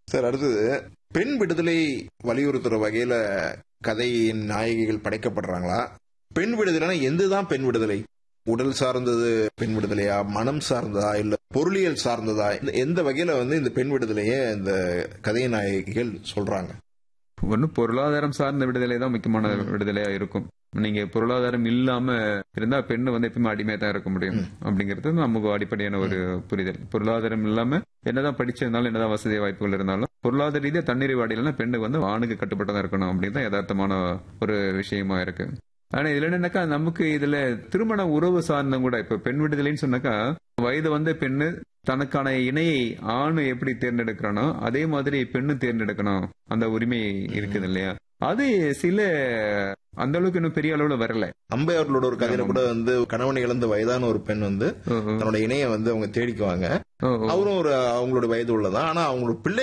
Sir அடுத்தது பெண் விடுதலை வலியுறுத்துற வகையில கதையின் நாயகிகள் படைக்கப்படுறாங்களா பெண் விடுதலைனா எந்துதான் பெண் விடுதலை உடல் சார்ந்தது பெண் விடுதலையா மனம் சார்ந்ததா இல்ல பொருளியல் சார்ந்ததா இந்த- எந்த வகையில வந்து இந்த பெண் விடுதலையை இந்த கதை நாயகிகள் சொல்றாங்க ஒண்ணு பொருளாதாரம் சார்ந்த விடுதலை தான் முக்கியமான விடுதலையா இருக்கும் நீங்க பொருளாதாரம் இல்லாம இருந்தா பெண்ணு வந்து எப்பவுமே அடிமையா தான் இருக்க முடியும் அப்படிங்கிறது நமக்கு அடிப்படையான ஒரு புரிதல் பொருளாதாரம் இல்லாம என்னதான் படிச்சிருந்தாலும் என்னதான் வசதி வாய்ப்புகள் இருந்தாலும் பொருளாதார ரீதியா தண்ணீர் வாடிலாம் பெண்ணு வந்து ஆணுக்கு கட்டுப்பட்டதான் இருக்கணும் அப்படின்னு தான் யதார்த்தமான ஒரு விஷயமா இருக்கு ஆனா இதுல என்னன்னாக்கா நமக்கு இதுல திருமண உறவு சார்ந்த கூட இப்ப பெண் விடுதலைன்னு சொன்னாக்கா வயது வந்த பெண்ணு தனக்கான இணையை ஆணு எப்படி தேர்ந்தெடுக்கிறானோ அதே மாதிரி பெண்ணு தேர்ந்தெடுக்கணும் அந்த உரிமை இருக்குது இல்லையா அது சில அந்த அளவுக்கு இன்னும் பெரிய அளவுல வரல அம்பை அவர்களோட ஒரு கதையில கூட வந்து கணவனை இழந்த வயதான ஒரு பெண் வந்து ஓ, ஓ, தன்னோட இணைய வந்து அவங்க தேடிக்குவாங்க ஓ, ஓ. அவரும் ஒரு அவங்களோட வயது உள்ளதான் ஆனா அவங்களோட பிள்ளை